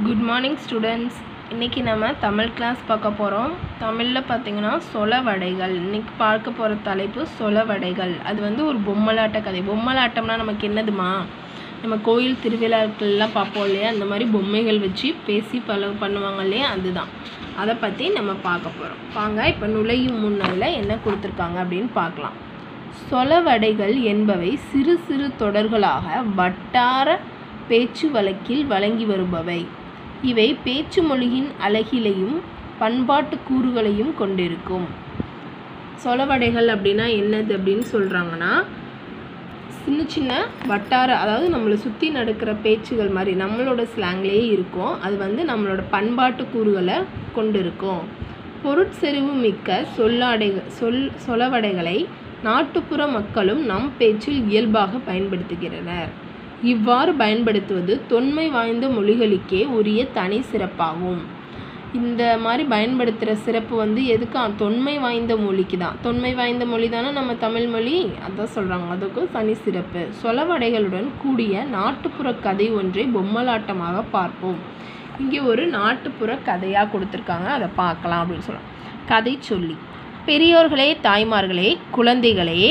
good morning students இன்றைக்கி நம்ம Tamil class பார்க்க போகிறோம் தமிழில் பார்த்தீங்கன்னா சொலவடைகள் இன்றைக்கி பார்க்க போகிற தலைப்பு சொலவடைகள் அது வந்து ஒரு பொம்மலாட்ட கதை பொம்மலாட்டம்னா நமக்கு என்னதுமா நம்ம கோயில் திருவிழாக்கள்லாம் பார்ப்போம் இல்லையா அந்த மாதிரி பொம்மைகள் வச்சு பேசி பல பண்ணுவாங்க இல்லையா அதுதான் அதை பற்றி நம்ம பார்க்க போகிறோம் வாங்க இப்போ நுழையும் முன்னால் என்ன கொடுத்துருக்காங்க அப்படின்னு பார்க்கலாம் சொலவடைகள் என்பவை சிறு சிறு தொடர்களாக வட்டார பேச்சு வழக்கில் வழங்கி வருபவை இவை பேச்சு மொழியின் அழகிலையும் பண்பாட்டு கூறுகளையும் கொண்டிருக்கும் சொலவடைகள் அப்படின்னா என்னது அப்படின்னு சொல்கிறாங்கன்னா சின்ன சின்ன வட்டார அதாவது நம்மளை சுற்றி நடக்கிற பேச்சுகள் மாதிரி நம்மளோட ஸ்லாங்லேயே இருக்கும் அது வந்து நம்மளோட பண்பாட்டு கூறுகளை கொண்டிருக்கும் பொருட்செறிவு மிக்க சொல்லாடைகள் சொல் சொலவடைகளை நாட்டுப்புற மக்களும் நம் பேச்சில் இயல்பாக பயன்படுத்துகிறனர் இவ்வாறு பயன்படுத்துவது தொன்மை வாய்ந்த மொழிகளுக்கே உரிய தனி சிறப்பாகும் இந்த மாதிரி பயன்படுத்துகிற சிறப்பு வந்து எதுக்கு தொன்மை வாய்ந்த மொழிக்கு தான் தொன்மை வாய்ந்த மொழி தானே நம்ம தமிழ் மொழி அதான் சொல்கிறாங்க அதுக்கு தனி சிறப்பு சொலவடைகளுடன் கூடிய நாட்டுப்புற கதை ஒன்றை பொம்மலாட்டமாக பார்ப்போம் இங்கே ஒரு நாட்டுப்புற கதையாக கொடுத்துருக்காங்க அதை பார்க்கலாம் அப்படின்னு சொல்லலாம் கதை சொல்லி பெரியோர்களே தாய்மார்களே குழந்தைகளே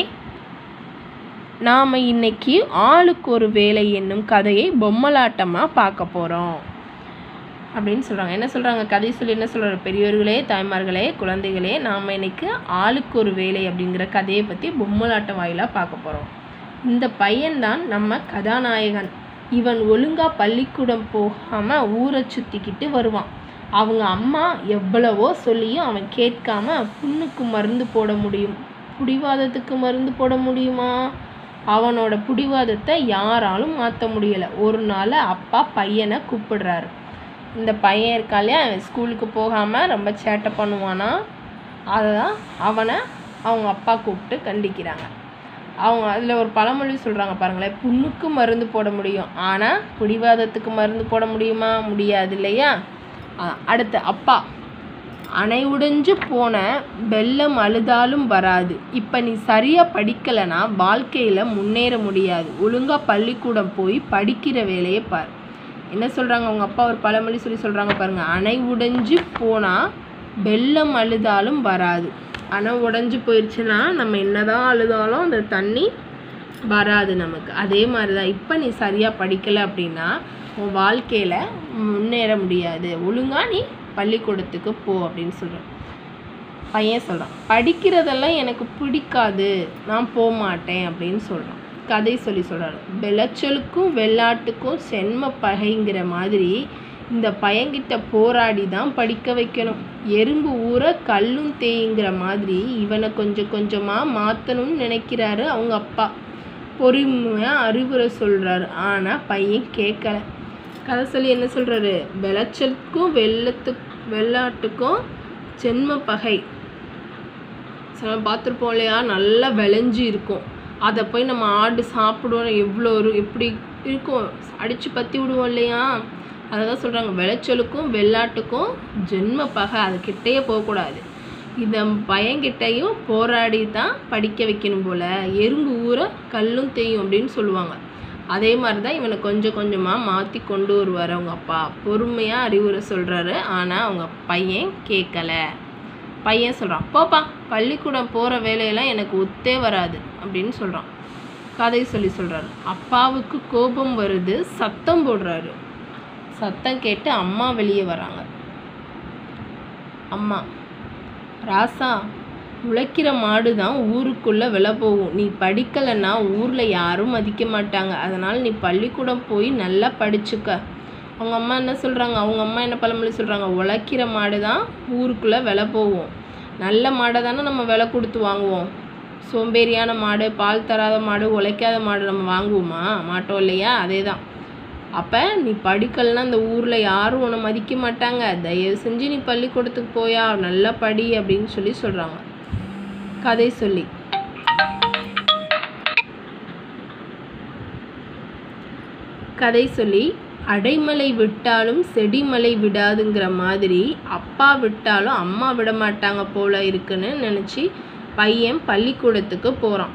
நாம் இன்னைக்கு ஆளுக்கு ஒரு வேலை என்னும் கதையை பொம்மலாட்டமாக பார்க்க போகிறோம் அப்படின்னு சொல்கிறாங்க என்ன சொல்கிறாங்க கதை சொல்லி என்ன சொல்கிறாங்க பெரியோர்களே தாய்மார்களே குழந்தைகளே நாம் இன்னைக்கு ஆளுக்கு ஒரு வேலை அப்படிங்கிற கதையை பற்றி பொம்மலாட்ட வாயிலாக பார்க்க போகிறோம் இந்த பையன்தான் நம்ம கதாநாயகன் இவன் ஒழுங்காக பள்ளிக்கூடம் போகாமல் ஊரை சுற்றிக்கிட்டு வருவான் அவங்க அம்மா எவ்வளவோ சொல்லியும் அவன் கேட்காம புண்ணுக்கு மருந்து போட முடியும் புடிவாதத்துக்கு மருந்து போட முடியுமா அவனோட புடிவாதத்தை யாராலும் மாற்ற முடியலை ஒரு நாள் அப்பா பையனை கூப்பிடுறாரு இந்த பையன் இருக்காலையா அவன் ஸ்கூலுக்கு போகாமல் ரொம்ப சேட்டை பண்ணுவானா அதை தான் அவனை அவங்க அப்பா கூப்பிட்டு கண்டிக்கிறாங்க அவங்க அதில் ஒரு பழமொழி சொல்கிறாங்க பாருங்களேன் புண்ணுக்கு மருந்து போட முடியும் ஆனால் பிடிவாதத்துக்கு மருந்து போட முடியுமா முடியாது இல்லையா அடுத்து அப்பா அணை உடைஞ்சு போன வெள்ளம் அழுதாலும் வராது இப்போ நீ சரியாக படிக்கலைன்னா வாழ்க்கையில் முன்னேற முடியாது ஒழுங்காக பள்ளிக்கூடம் போய் படிக்கிற வேலையை பார் என்ன சொல்கிறாங்க அவங்க அப்பா ஒரு பழமொழி சொல்லி சொல்கிறாங்க பாருங்கள் அணை உடைஞ்சு போனால் வெள்ளம் அழுதாலும் வராது அணை உடஞ்சி போயிடுச்சுன்னா நம்ம என்னதான் அழுதாலும் அந்த தண்ணி வராது நமக்கு அதே மாதிரி தான் இப்போ நீ சரியாக படிக்கலை அப்படின்னா உன் வாழ்க்கையில் முன்னேற முடியாது ஒழுங்காக நீ பள்ளிக்கூடத்துக்கு போ அப்படின்னு சொல்கிறேன் பையன் சொல்கிறான் படிக்கிறதெல்லாம் எனக்கு பிடிக்காது நான் போக மாட்டேன் அப்படின்னு சொல்கிறான் கதை சொல்லி சொல்கிறாரு விளைச்சலுக்கும் வெள்ளாட்டுக்கும் சென்ம பகைங்கிற மாதிரி இந்த பையன்கிட்ட போராடி தான் படிக்க வைக்கணும் எறும்பு ஊற கல்லும் தேய்ங்கிற மாதிரி இவனை கொஞ்சம் கொஞ்சமாக மாற்றணும்னு நினைக்கிறாரு அவங்க அப்பா பொறுமையாக அறிவுரை சொல்கிறாரு ஆனால் பையன் கேட்கல கதை சொல்லி என்ன சொல்கிறாரு விளைச்சலுக்கும் வெள்ளத்து வெள்ளாட்டுக்கும் சென்ம பகை நம்ம பார்த்துருப்போம் இல்லையா நல்லா விளைஞ்சி இருக்கும் அதை போய் நம்ம ஆடு சாப்பிடுவோம் எவ்வளோ ஒரு எப்படி இருக்கும் அடித்து பற்றி விடுவோம் இல்லையா அதை தான் சொல்கிறாங்க விளைச்சலுக்கும் வெள்ளாட்டுக்கும் ஜென்ம பகை அது கிட்டேயே போகக்கூடாது இந்த பையன்கிட்டையும் போராடி தான் படிக்க வைக்கணும் போல் எறும்பு ஊற கல்லும் தேயும் அப்படின்னு சொல்லுவாங்க அதே மாதிரி தான் இவனை கொஞ்சம் கொஞ்சமாக மாற்றி கொண்டு வருவார் அவங்க அப்பா பொறுமையாக அறிவுரை சொல்கிறாரு ஆனால் அவங்க பையன் கேட்கல பையன் சொல்கிறான் போப்பா பள்ளிக்கூடம் போகிற வேலையெல்லாம் எனக்கு ஒத்தே வராது அப்படின்னு சொல்கிறான் கதை சொல்லி சொல்கிறாரு அப்பாவுக்கு கோபம் வருது சத்தம் போடுறாரு சத்தம் கேட்டு அம்மா வெளியே வராங்க அம்மா ராசா உழைக்கிற மாடு தான் ஊருக்குள்ளே விலை போகும் நீ படிக்கலைன்னா ஊரில் யாரும் மதிக்க மாட்டாங்க அதனால் நீ பள்ளிக்கூடம் போய் நல்லா படிச்சுக்க அவங்க அம்மா என்ன சொல்கிறாங்க அவங்க அம்மா என்ன பழமொழி சொல்கிறாங்க உழைக்கிற மாடு தான் ஊருக்குள்ளே விலை போகும் நல்ல மாடை தானே நம்ம விலை கொடுத்து வாங்குவோம் சோம்பேறியான மாடு பால் தராத மாடு உழைக்காத மாடு நம்ம வாங்குவோமா மாட்டோம் இல்லையா அதே தான் அப்போ நீ படிக்கலைன்னா அந்த ஊரில் யாரும் உன்னை மதிக்க மாட்டாங்க தயவு செஞ்சு நீ பள்ளிக்கூடத்துக்கு போயா நல்லா படி அப்படின்னு சொல்லி சொல்கிறாங்க கதை சொல்லி கதை சொல்லி அடைமலை விட்டாலும் செடிமலை விடாதுங்கிற மாதிரி அப்பா விட்டாலும் அம்மா விட மாட்டாங்க போல இருக்குன்னு நினச்சி பையன் பள்ளிக்கூடத்துக்கு போகிறான்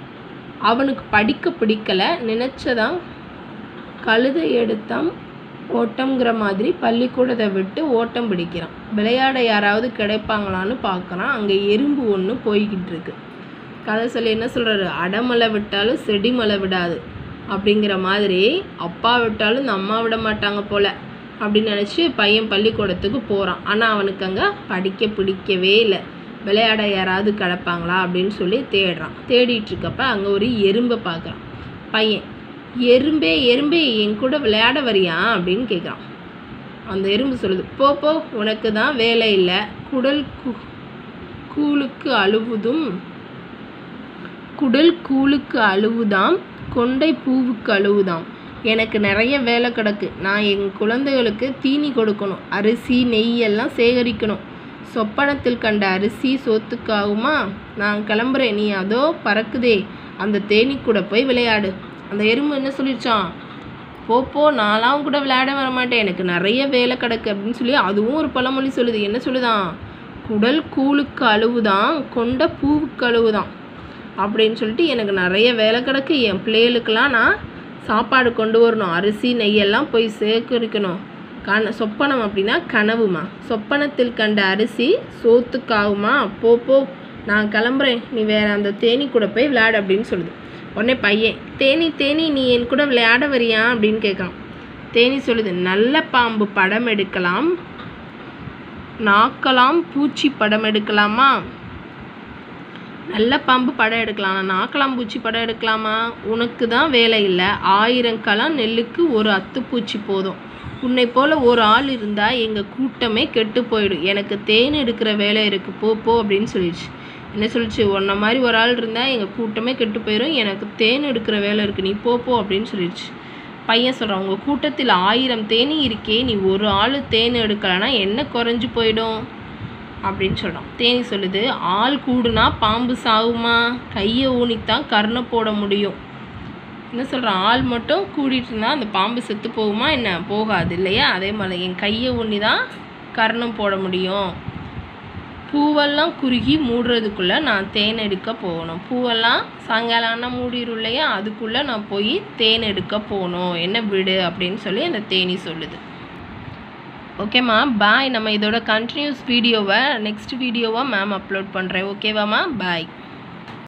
அவனுக்கு படிக்க பிடிக்கல நினச்சதான் கழுதை எடுத்தான் ஓட்டம்ங்கிற மாதிரி பள்ளிக்கூடத்தை விட்டு ஓட்டம் பிடிக்கிறான் விளையாட யாராவது கிடைப்பாங்களான்னு பார்க்குறான் அங்கே எறும்பு ஒன்று போய்கிட்டு இருக்கு கதை சொல்லி என்ன சொல்கிறாரு அடமலை விட்டாலும் செடி மலை விடாது அப்படிங்கிற மாதிரி அப்பா விட்டாலும் இந்த அம்மா விட மாட்டாங்க போல அப்படின்னு நினச்சி பையன் பள்ளிக்கூடத்துக்கு போகிறான் ஆனால் அவனுக்கு அங்கே படிக்க பிடிக்கவே இல்லை விளையாட யாராவது கிடப்பாங்களா அப்படின்னு சொல்லி தேடுறான் தேடிட்டு இருக்கப்ப அங்கே ஒரு எறும்பை பார்க்குறான் பையன் எறும்பே எறும்பே என் கூட விளையாட வரியா அப்படின்னு கேட்குறான் அந்த எறும்பு சொல்லுது போ போ உனக்கு தான் வேலை இல்லை குடல் கூ கூழுக்கு அழுவுதும் குடல் கூழுக்கு அழுவுதாம் கொண்டை பூவுக்கு அழுவுதாம் எனக்கு நிறைய வேலை கிடக்கு நான் என் குழந்தைகளுக்கு தீனி கொடுக்கணும் அரிசி நெய் எல்லாம் சேகரிக்கணும் சொப்பனத்தில் கண்ட அரிசி சோத்துக்காகுமா நான் கிளம்புறேன் நீ அதோ பறக்குதே அந்த தேனி கூட போய் விளையாடு அந்த எறும்பு என்ன சொல்லிடுச்சான் போ போ நான்லாம் கூட விளையாட வர மாட்டேன் எனக்கு நிறைய வேலை கிடக்கு அப்படின்னு சொல்லி அதுவும் ஒரு பழமொழி சொல்லுது என்ன சொல்லுதான் குடல் கூழுக்கு அழுவுதான் கொண்ட பூவுக்கு அழுவுதான் அப்படின்னு சொல்லிட்டு எனக்கு நிறைய வேலை கிடக்கு என் பிள்ளைகளுக்கெல்லாம் நான் சாப்பாடு கொண்டு வரணும் அரிசி நெய்யெல்லாம் போய் சேகரிக்கணும் கன சொப்பனம் அப்படின்னா கனவுமா சொப்பனத்தில் கண்ட அரிசி சோத்துக்காகுமா போ போ நான் கிளம்புறேன் நீ வேற அந்த தேனி கூட போய் விளையாடு அப்படின்னு சொல்லுது உடனே பையன் தேனி தேனி நீ என் கூட விளையாட வரியா அப்படின்னு கேட்கான் தேனி சொல்லுது நல்ல பாம்பு படம் எடுக்கலாம் நாக்கலாம் பூச்சி படம் எடுக்கலாமா நல்ல பாம்பு படம் எடுக்கலாம் ஆனால் நாக்கலாம் பூச்சி படம் எடுக்கலாமா உனக்கு தான் வேலை இல்லை ஆயிரம் கலம் நெல்லுக்கு ஒரு அத்துப்பூச்சி போதும் உன்னை போல் ஒரு ஆள் இருந்தால் எங்கள் கூட்டமே கெட்டு போயிடும் எனக்கு தேன் எடுக்கிற வேலை இருக்குது போ போ அப்படின்னு சொல்லிடுச்சு என்ன சொல்லிச்சு உன்ன மாதிரி ஒரு ஆள் இருந்தால் எங்கள் கூட்டமே கெட்டு போயிடும் எனக்கு தேன் எடுக்கிற வேலை இருக்குது நீ போ போ அப்படின்னு சொல்லிடுச்சு பையன் சொல்கிறான் உங்கள் கூட்டத்தில் ஆயிரம் தேனி இருக்கே நீ ஒரு ஆள் தேன் எடுக்கலைன்னா என்ன குறைஞ்சு போயிடும் அப்படின்னு சொல்கிறான் தேனி சொல்லுது ஆள் கூடுனா பாம்பு சாகுமா கையை ஊனித்தான் கர்ணை போட முடியும் என்ன சொல்கிறான் ஆள் மட்டும் கூடிட்டு இருந்தால் அந்த பாம்பு செத்து போகுமா என்ன போகாது இல்லையா அதே மாதிரி என் கையை ஊனி தான் கர்ணம் போட முடியும் பூவெல்லாம் குறுகி மூடுறதுக்குள்ளே நான் தேன் எடுக்க போகணும் பூவெல்லாம் சாயங்காலம் ஆனால் மூடிடும் இல்லையா அதுக்குள்ளே நான் போய் தேன் எடுக்க போகணும் என்ன விடு அப்படின்னு சொல்லி அந்த தேனி சொல்லுது ஓகேம்மா பாய் நம்ம இதோட கண்டினியூஸ் வீடியோவை நெக்ஸ்ட் வீடியோவாக மேம் அப்லோட் பண்ணுறேன் ஓகேவாம்மா பாய்